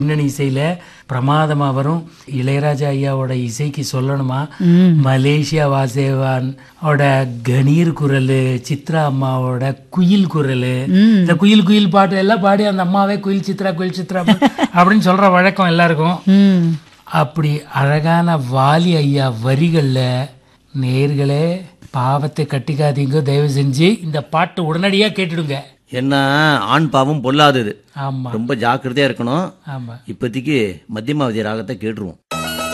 பின்னணி இசையில பிரமாதமா வரும் இளையராஜா ஐயாவோட இசைக்கு சொல்லணுமா மலேசியா வாசேவான் ஓட கணீர் குரல் சித்ரா அம்மாவோட குயில் குரல் இந்த குயில் குயில் பாட்டு எல்லாம் பாடி அந்த அம்மாவே குயில் சித்ரா குயில் சித்ரா அப்படின்னு சொல்ற வழக்கம் எல்லாருக்கும் ம் அப்படி அழகான வாலி ஐயா வரிகள்ல நேர்களே பாவத்தை கட்டிக்காதீங்க தயவு செஞ்சு இந்த பாட்டு உடனடியா கேட்டுடுங்க என்ன ஆண் பாவம் பொல்லாதது ஆமா ரொம்ப ஜாக்கிரதையா இருக்கணும் ஆமா இப்போதைக்கு மத்தியமாவதி ராகத்தை கேட்டுருவோம்